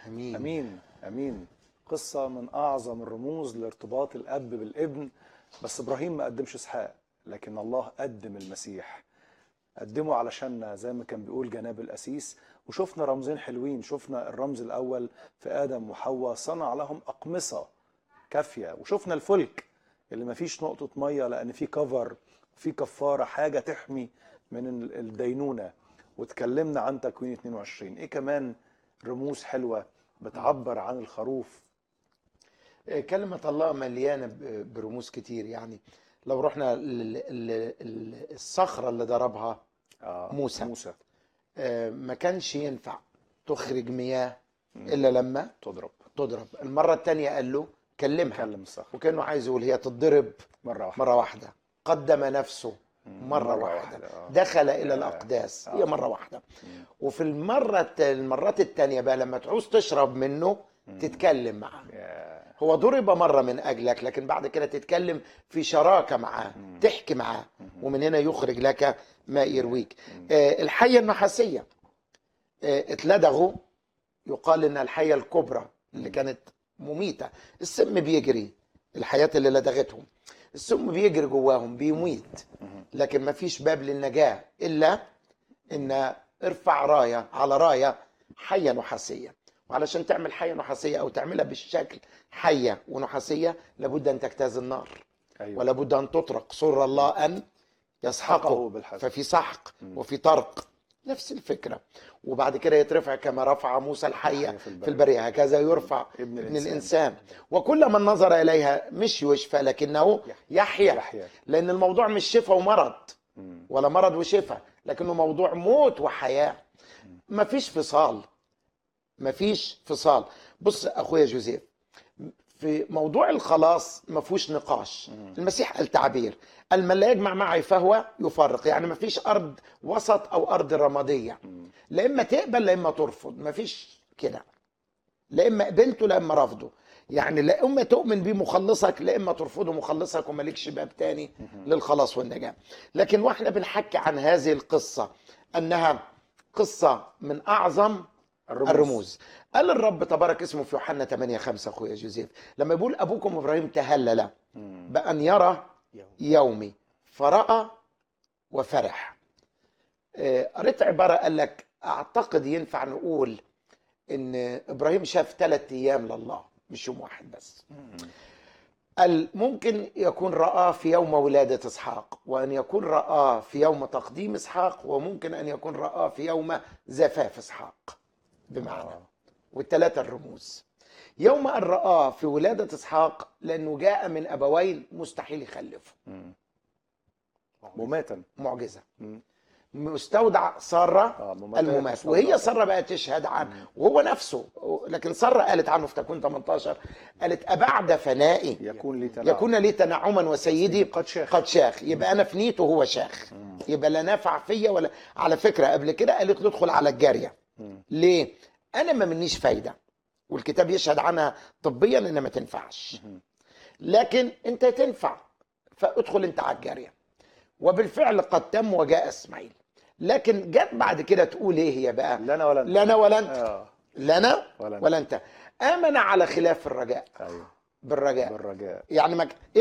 امين امين امين قصه من اعظم الرموز لارتباط الاب بالابن بس ابراهيم ما قدمش اسحاق لكن الله قدم المسيح قدمه علشان زي ما كان بيقول جناب الاسيس وشفنا رمزين حلوين شفنا الرمز الاول في ادم وحواء صنع لهم اقمصه كافيه وشفنا الفلك اللي ما فيش نقطه ميه لان في كفر في كفاره حاجه تحمي من ال- الدينونه واتكلمنا عن تكوين 22 ايه كمان رموز حلوه بتعبر عن الخروف آه، كلمة الله مليانة ب- برموز كتير يعني لو رحنا لل- لل- لل- الصخرة اللي ضربها آه موسى. موسى آه، ما كانش ينفع تخرج مياه إلا لما تضرب تضرب المرة التانية قال له كلمها كلم الصخر وكانه عايز يقول هي تتضرب مره واحده مرة واحدة قدم نفسه مم. مرة, مرة واحدة, واحدة، آه. دخل إلى آه. الأقداس آه. هي مرة واحدة مم. وفي المرة الت- المرات التانية بقى لما تعوز تشرب منه تتكلم معاه يا هو ضرب مرة من أجلك لكن بعد كده تتكلم في شراكة معاه تحكي معاه ومن هنا يخرج لك ما يرويك آه، الحية النحاسية آه، اتلدغوا يقال إن الحية الكبرى اللي كانت مميتة السم بيجري الحياة اللي لدغتهم السم بيجري جواهم بيميت لكن ما فيش باب للنجاة إلا إن ارفع راية على راية حية نحاسية وعلشان تعمل حية نحاسية أو تعملها بالشكل حية ونحاسية لابد أن تجتاز النار ايوه ولا بد ان تطرق سر الله ان يسحقه يسحقه بالحسن. ففي سحق وفي طرق نفس الفكره وبعد كده يترفع كما رفع موسى الحيه في البرية. في البريه هكذا يرفع ابن ابن الإنسان. الانسان وكل من نظر اليها مش يشفى لكنه يحيا يحيى لان الموضوع مش شفاء ومرض مم. ولا مرض وشفاء لكنه موضوع موت وحياه مفيش فصال مفيش فصال بص اخويا جوزيف في موضوع الخلاص ما فيهوش نقاش المسيح قال تعبير قال من لا يجمع معي فهو يفرق يعني ما فيش ارض وسط او ارض رماديه لا اما تقبل لا اما ترفض ما فيش كده لا اما قبلته لا اما رفضه يعني لا اما تؤمن بيه مخلصك لا اما ترفضه مخلصك ومالكش باب تاني للخلاص والنجاه لكن واحنا بنحكي عن هذه القصه انها قصه من اعظم الرموز. الرموز قال الرب تبارك اسمه في يوحنا 8 5 اخويا جوزيف لما يقول ابوكم ابراهيم تهلل مم. بان يرى يومي فراى وفرح آه، قريت عباره قال لك اعتقد ينفع نقول ان ابراهيم شاف ثلاث ايام لله مش يوم واحد بس قال ممكن يكون رآه في يوم ولادة إسحاق وأن يكون رآه في يوم تقديم إسحاق وممكن أن يكون رآه في يوم زفاف إسحاق بمعنى آه. والثلاثة الرموز يوم أن رآه في ولادة إسحاق لأنه جاء من أبوين مستحيل يخلفوا مم. مماتا معجزة مم. مستودع سارة آه، مماتا الممات مستودع. وهي سارة بقى تشهد عنه وهو نفسه لكن سارة قالت عنه في تكوين 18 قالت أبعد فنائي يكون لي تنعم يكون لي تنعما وسيدي قد شاخ. قد شاخ يبقى انا فنيت وهو شاخ يبقى لا نافع فيا ولا على فكره قبل كده قالت له ادخل على الجاريه مم. ليه انا ما منيش فايده والكتاب يشهد عنها طبيا انها ما تنفعش لكن انت تنفع فادخل انت على الجاريه وبالفعل قد تم وجاء اسماعيل لكن جت بعد كده تقول ايه هي بقى لا انا ولا انت لا انا ولا انت اه لا انا ولا انت. ولا انت امن على خلاف الرجاء ايوه بالرجاء بالرجاء يعني ما